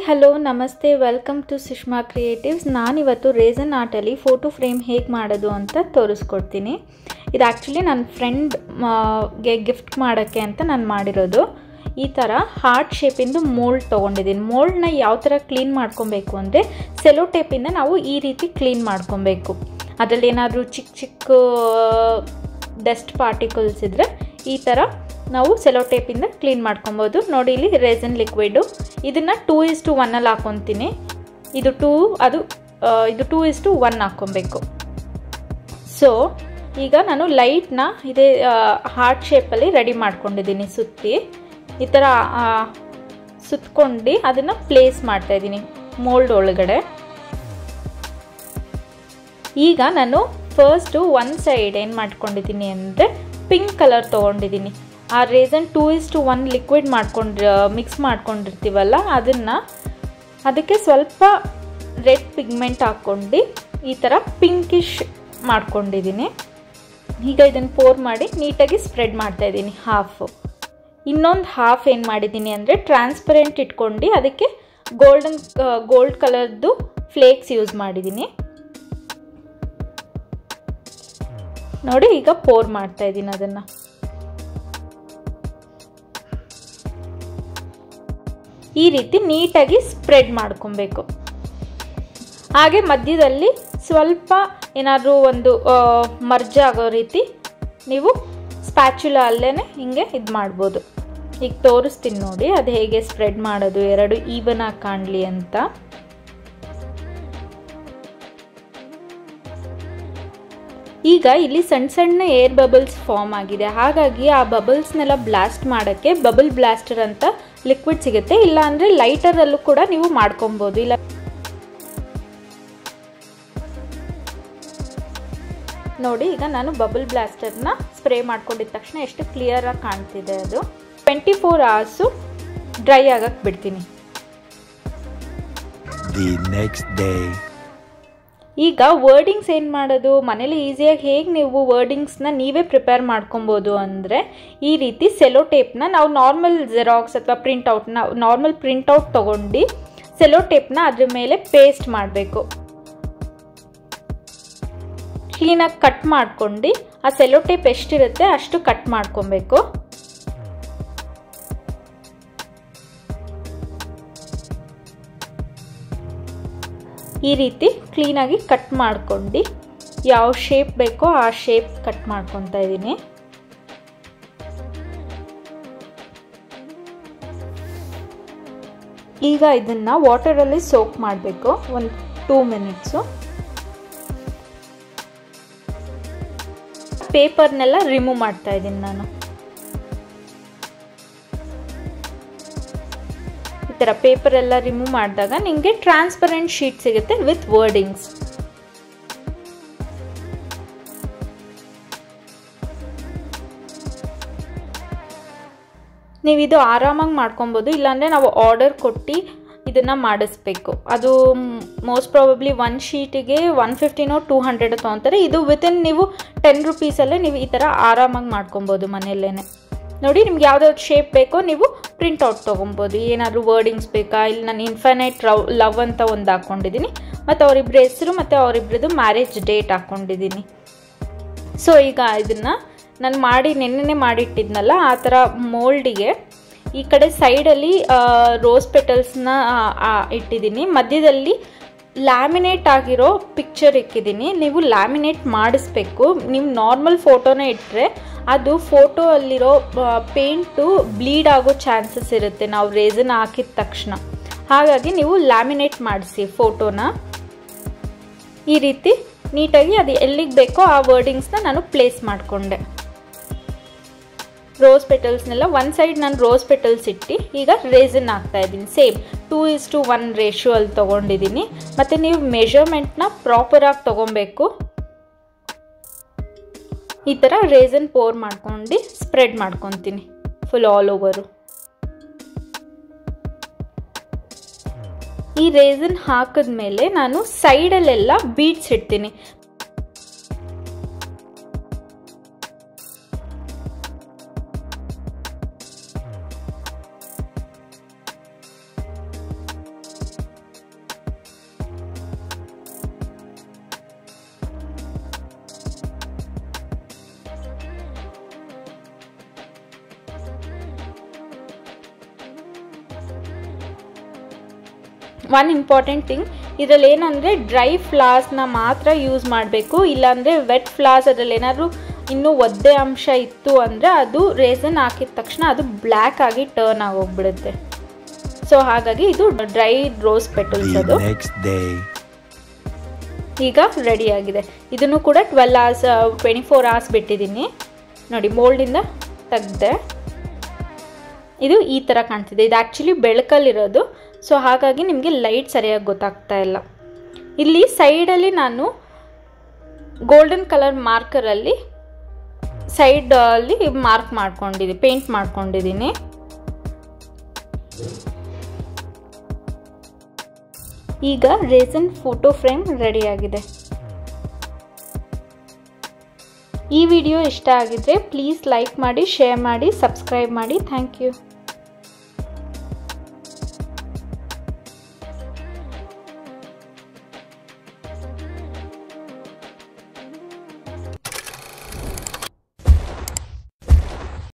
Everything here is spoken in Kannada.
ಹಲೋ ನಮಸ್ತೆ ವೆಲ್ಕಮ್ ಟು ಸುಷ್ಮಾ ಕ್ರಿಯೇಟಿವ್ಸ್ ನಾನಿವತ್ತು ರೇಸನ್ ಆರ್ಟಲ್ಲಿ ಫೋಟೋ ಫ್ರೇಮ್ ಹೇಗೆ ಮಾಡೋದು ಅಂತ ತೋರಿಸ್ಕೊಡ್ತೀನಿ ಇದು ಆ್ಯಕ್ಚುಲಿ ನನ್ನ ಫ್ರೆಂಡ್ಗೆ ಗಿಫ್ಟ್ ಮಾಡೋಕ್ಕೆ ಅಂತ ನಾನು ಮಾಡಿರೋದು ಈ ಥರ ಹಾರ್ಟ್ ಶೇಪಿಂದು ಮೋಲ್ಡ್ ತೊಗೊಂಡಿದ್ದೀನಿ ಮೋಲ್ಡ್ನ ಯಾವ ಥರ ಕ್ಲೀನ್ ಮಾಡ್ಕೊಬೇಕು ಅಂದರೆ ಸೆಲೋ ಟೇಪಿಂದ ನಾವು ಈ ರೀತಿ ಕ್ಲೀನ್ ಮಾಡ್ಕೊಬೇಕು ಅದರಲ್ಲಿ ಏನಾದರೂ ಚಿಕ್ಕ ಚಿಕ್ಕ ಡಸ್ಟ್ ಪಾರ್ಟಿಕಲ್ಸ್ ಇದ್ದರೆ ಈ ಥರ ನಾವು ಸೆಲೋ ಟೇಪಿಂದ ಕ್ಲೀನ್ ಮಾಡ್ಕೊಬೋದು ನೋಡಿ ಇಲ್ಲಿ ರೇಸನ್ ಲಿಕ್ವಿಡು ಇದನ್ನು ಟೂ ಇಸ್ ಟು ಒನ್ನಲ್ಲಿ ಹಾಕ್ಕೊತೀನಿ ಇದು ಟೂ ಅದು ಇದು ಟೂ ಇಸ್ ಟು ಒನ್ ಹಾಕ್ಕೊಬೇಕು ಸೊ ಈಗ ನಾನು ಲೈಟ್ನ ಇದೇ ಹಾರ್ಟ್ ಶೇಪಲ್ಲಿ ರೆಡಿ ಮಾಡ್ಕೊಂಡಿದ್ದೀನಿ ಸುತ್ತಿ ಈ ಥರ ಸುತ್ಕೊಂಡು ಅದನ್ನು ಪ್ಲೇಸ್ ಮಾಡ್ತಾಯಿದ್ದೀನಿ ಮೋಲ್ಡ್ ಒಳಗಡೆ ಈಗ ನಾನು ಫಸ್ಟು ಒನ್ ಸೈಡ್ ಏನು ಮಾಡ್ಕೊಂಡಿದ್ದೀನಿ ಅಂದರೆ ಪಿಂಕ್ ಕಲರ್ ತೊಗೊಂಡಿದ್ದೀನಿ ಆ resin two is to one liquid ಮಾಡ್ಕೊಂಡು ಮಿಕ್ಸ್ ಮಾಡ್ಕೊಂಡಿರ್ತೀವಲ್ಲ ಅದನ್ನು ಅದಕ್ಕೆ ಸ್ವಲ್ಪ ರೆಡ್ ಪಿಗ್ಮೆಂಟ್ ಹಾಕ್ಕೊಂಡು ಈ ಥರ ಪಿಂಕಿಶ್ ಮಾಡ್ಕೊಂಡಿದ್ದೀನಿ ಈಗ ಇದನ್ನು ಪೋರ್ ಮಾಡಿ ನೀಟಾಗಿ ಸ್ಪ್ರೆಡ್ ಮಾಡ್ತಾಯಿದ್ದೀನಿ ಹಾಫು ಇನ್ನೊಂದು ಹಾಫ್ ಏನು ಮಾಡಿದ್ದೀನಿ ಅಂದರೆ ಟ್ರಾನ್ಸ್ಪರೆಂಟ್ ಇಟ್ಕೊಂಡು ಅದಕ್ಕೆ ಗೋಲ್ಡನ್ ಗೋಲ್ಡ್ ಕಲರ್ದು ಫ್ಲೇಕ್ಸ್ ಯೂಸ್ ಮಾಡಿದ್ದೀನಿ ನೋಡಿ ಈಗ ಪೋರ್ ಮಾಡ್ತಾ ಇದ್ದೀನಿ ಅದನ್ನು ಈ ರೀತಿ ನೀಟಾಗಿ ಸ್ಪ್ರೆಡ್ ಮಾಡ್ಕೊಬೇಕು ಹಾಗೆ ಮಧ್ಯದಲ್ಲಿ ಸ್ವಲ್ಪ ಏನಾದರೂ ಒಂದು ಮರ್ಜ್ ಆಗೋ ರೀತಿ ನೀವು ಸ್ಪ್ಯಾಚುಲ ಅಲ್ಲೇ ಹಿಂಗೆ ಇದು ಮಾಡ್ಬೋದು ಈಗ ತೋರಿಸ್ತೀನಿ ನೋಡಿ ಅದು ಹೇಗೆ ಸ್ಪ್ರೆಡ್ ಮಾಡೋದು ಎರಡು ಈವನ್ ಆಗಿ ಕಾಣಲಿ ಅಂತ ಈಗ ಇಲ್ಲಿ ಸಣ್ಣ ಸಣ್ಣ ಏರ್ ಬಬಲ್ಸ್ ಫಾರ್ಮ್ ಆಗಿದೆ ಹಾಗಾಗಿ ಆ ಬಬಲ್ಸ್ನೆಲ್ಲ ಬ್ಲಾಸ್ಟ್ ಮಾಡೋಕ್ಕೆ ಬಬಲ್ ಬ್ಲಾಸ್ಟರ್ ಅಂತ ಲಿಕ್ವಿಡ್ ಸಿಗುತ್ತೆ ಇಲ್ಲ ಅಂದರೆ ಲೈಟರಲ್ಲೂ ಕೂಡ ನೀವು ಮಾಡ್ಕೊಬೋದು ಇಲ್ಲ ನೋಡಿ ಈಗ ನಾನು ಬಬಲ್ ಬ್ಲಾಸ್ಟರ್ನ ಸ್ಪ್ರೇ ಮಾಡ್ಕೊಂಡಿದ ತಕ್ಷಣ ಎಷ್ಟು ಕ್ಲಿಯರಾಗಿ ಕಾಣ್ತಿದೆ ಅದು ಟ್ವೆಂಟಿ ಫೋರ್ ಅವರ್ಸು ಡ್ರೈ ಆಗಕ್ಕೆ ಬಿಡ್ತೀನಿ The next day. ಈಗ ವರ್ಡಿಂಗ್ಸ್ ಏನು ಮಾಡೋದು ಮನೇಲಿ ಈಸಿಯಾಗಿ ಹೇಗೆ ನೀವು ವರ್ಡಿಂಗ್ಸ್ನ ನೀವೇ ಪ್ರಿಪೇರ್ ಮಾಡ್ಕೊಬೋದು ಅಂದರೆ ಈ ರೀತಿ ಸೆಲೋ ಟೇಪ್ನ ನಾವು ನಾರ್ಮಲ್ ಜೆರಾಕ್ಸ್ ಅಥವಾ ಪ್ರಿಂಟೌಟ್ನ ನಾರ್ಮಲ್ ಪ್ರಿಂಟೌಟ್ ತೊಗೊಂಡು ಸೆಲೋ ಟೇಪ್ನ ಅದ್ರ ಮೇಲೆ ಪೇಸ್ಟ್ ಮಾಡಬೇಕು ಕ್ಲೀನಾಗಿ ಕಟ್ ಮಾಡ್ಕೊಂಡು ಆ ಸೆಲೋ ಟೇಪ್ ಎಷ್ಟಿರುತ್ತೆ ಅಷ್ಟು ಕಟ್ ಮಾಡ್ಕೊಬೇಕು ಈ ರೀತಿ ಕ್ಲೀನಾಗಿ ಕಟ್ ಮಾಡ್ಕೊಂಡು ಯಾವ ಶೇಪ್ ಬೇಕೋ ಆ ಶೇಪ್ ಕಟ್ ಮಾಡ್ಕೊತಾ ಇದ್ದೀನಿ ಈಗ ಇದನ್ನು ವಾಟರಲ್ಲಿ ಸೋಕ್ ಮಾಡಬೇಕು ಒಂದು ಟೂ ಮಿನಿಟ್ಸು ಪೇಪರ್ನೆಲ್ಲ ರಿಮೂವ್ ಮಾಡ್ತಾ ಇದ್ದೀನಿ ನಾನು ಈ ಥರ ಪೇಪರ್ ಎಲ್ಲ ರಿಮೂವ್ ಮಾಡಿದಾಗ ನಿಮಗೆ ಟ್ರಾನ್ಸ್ಪರೆಂಟ್ ಶೀಟ್ ಸಿಗುತ್ತೆ ವಿತ್ ವರ್ಡಿಂಗ್ಸ್ ನೀವು ಇದು ಆರಾಮಾಗಿ ಮಾಡ್ಕೊಬೋದು ಇಲ್ಲಾಂದರೆ ನಾವು ಆರ್ಡರ್ ಕೊಟ್ಟು ಇದನ್ನು ಮಾಡಿಸ್ಬೇಕು ಅದು ಮೋಸ್ಟ್ ಪ್ರಾಬಬ್ಲಿ ಒನ್ ಶೀಟಿಗೆ ಒನ್ ಫಿಫ್ಟಿನೋ ಟೂ ಹಂಡ್ರೆಡ್ ತೊಗೊತಾರೆ ಇದು ವಿತಿನ್ ನೀವು ಟೆನ್ ರುಪೀಸಲ್ಲೇ ನೀವು ಈ ಥರ ಆರಾಮಾಗಿ ಮಾಡ್ಕೊಬೋದು ಮನೆಯಲ್ಲೇ ನೋಡಿ ನಿಮ್ಗೆ ಯಾವ್ದಾವ್ದು ಶೇಪ್ ಬೇಕೋ ನೀವು ಪ್ರಿಂಟ್ಔಟ್ ತೊಗೊಬೋದು ಏನಾದರೂ ವರ್ಡಿಂಗ್ಸ್ ಬೇಕಾ ಇಲ್ಲಿ ನಾನು ಇನ್ಫೈನೈಟ್ ರವ್ ಲವ್ ಅಂತ ಒಂದು ಹಾಕ್ಕೊಂಡಿದ್ದೀನಿ ಮತ್ತು ಅವರಿಬ್ಬರ ಹೆಸರು ಮತ್ತು ಅವರಿಬ್ಬರದು ಮ್ಯಾರೇಜ್ ಡೇಟ್ ಹಾಕ್ಕೊಂಡಿದ್ದೀನಿ ಸೊ ಈಗ ಇದನ್ನು ನಾನು ಮಾಡಿ ನೆನ್ನೆ ಮಾಡಿಟ್ಟಿದ್ನಲ್ಲ ಆ ಥರ ಮೋಲ್ಡಿಗೆ ಈ ಕಡೆ ಸೈಡಲ್ಲಿ ರೋಸ್ ಪೆಟಲ್ಸ್ನ ಇಟ್ಟಿದ್ದೀನಿ ಮಧ್ಯದಲ್ಲಿ ಲ್ಯಾಮಿನೇಟ್ ಆಗಿರೋ ಪಿಕ್ಚರ್ ಇಕ್ಕಿದ್ದೀನಿ ನೀವು ಲ್ಯಾಮಿನೇಟ್ ಮಾಡಿಸ್ಬೇಕು ನೀವು ನಾರ್ಮಲ್ ಫೋಟೋನೇ ಇಟ್ಟರೆ ಅದು ಫೋಟೋ ಅಲ್ಲಿರೋ ಪೇಂಟು ಬ್ಲೀಡ್ ಆಗೋ ಚಾನ್ಸಸ್ ಇರುತ್ತೆ ನಾವು ರೇಸನ್ ಹಾಕಿದ ತಕ್ಷಣ ಹಾಗಾಗಿ ನೀವು ಲ್ಯಾಮಿನೇಟ್ ಮಾಡಿಸಿ ಫೋಟೋನ ಈ ರೀತಿ ನೀಟಾಗಿ ಅದು ಎಲ್ಲಿಗೆ ಬೇಕೋ ಆ ವರ್ಡಿಂಗ್ಸ್ನ ನಾನು ಪ್ಲೇಸ್ ಮಾಡಿಕೊಂಡೆ ರೋಸ್ ಪೆಟಲ್ಸ್ನೆಲ್ಲ ಒನ್ ಸೈಡ್ ನಾನು ರೋಸ್ ಪೆಟಲ್ಸ್ ಇಟ್ಟು ಈಗ ರೇಸನ್ ಹಾಕ್ತಾ ಇದ್ದೀನಿ same two is to one ratio ಅಲ್ಲಿ ತೊಗೊಂಡಿದ್ದೀನಿ ಮತ್ತು ನೀವು ಮೆಷರ್ಮೆಂಟ್ನ ಪ್ರಾಪರಾಗಿ ತೊಗೊಬೇಕು ಈ ಥರ ರೇಸನ್ ಪೋರ್ ಮಾಡ್ಕೊಂಡು ಸ್ಪ್ರೆಡ್ ಮಾಡ್ಕೊತೀನಿ ಫುಲ್ ಆಲ್ ಓವರು ಈ ರೇಸನ್ ಹಾಕಿದ್ಮೇಲೆ ನಾನು ಸೈಡಲ್ಲೆಲ್ಲ ಬೀಡ್ಸ್ ಇಡ್ತೀನಿ ಒನ್ ಇಂಪಾರ್ಟೆಂಟ್ ಥಿಂಗ್ ಇದರಲ್ಲಿ ಏನಂದರೆ ಡ್ರೈ ಫ್ಲಾಸ್ನ ಮಾತ್ರ ಯೂಸ್ ಮಾಡಬೇಕು ಇಲ್ಲಾಂದರೆ ವೆಟ್ ಫ್ಲಾಸ್ ಅದರಲ್ಲಿ ಏನಾದರೂ ಇನ್ನೂ ಒದ್ದೆ ಅಂಶ ಇತ್ತು ಅಂದರೆ ಅದು ರೇಸನ್ ಹಾಕಿದ ತಕ್ಷಣ ಅದು ಬ್ಲ್ಯಾಕ್ ಆಗಿ ಟರ್ನ್ ಆಗೋಗ್ಬಿಡುತ್ತೆ ಸೊ ಹಾಗಾಗಿ ಇದು ಡ್ರೈ ರೋಸ್ ಪೆಟಲ್ಸ್ ಅದು The next day. ಈಗ ರೆಡಿಯಾಗಿದೆ ಇದನ್ನು ಕೂಡ twelve hours twenty four hours ಬಿಟ್ಟಿದ್ದೀನಿ ನೋಡಿ ಮೋಲ್ಡಿಂದ ತೆಗ್ದೆ ಇದು ಈ ಥರ ಕಾಣ್ತಿದೆ ಇದು ಆ್ಯಕ್ಚುಲಿ ಬೆಳಕಲ್ಲಿರೋದು ಸೊ ಹಾಗಾಗಿ ನಿಮಗೆ ಲೈಟ್ ಸರಿಯಾಗಿ ಗೊತ್ತಾಗ್ತಾ ಇಲ್ಲ ಇಲ್ಲಿ ಸೈಡಲ್ಲಿ ನಾನು ಗೋಲ್ಡನ್ ಕಲರ್ ಮಾರ್ಕರಲ್ಲಿ ಸೈಡಲ್ಲಿ ಮಾರ್ಕ್ ಮಾಡ್ಕೊಂಡಿದ್ದೀನಿ ಪೇಂಟ್ ಮಾಡ್ಕೊಂಡಿದ್ದೀನಿ ಈಗ ರೇಸನ್ ಫೋಟೋ ಫ್ರೇಮ್ ರೆಡಿಯಾಗಿದೆ ಈ ವಿಡಿಯೋ ಇಷ್ಟ ಆಗಿದ್ರೆ ಪ್ಲೀಸ್ ಲೈಕ್ ಮಾಡಿ ಶೇರ್ ಮಾಡಿ ಸಬ್ಸ್ಕ್ರೈಬ್ ಮಾಡಿ ಥ್ಯಾಂಕ್ ಯು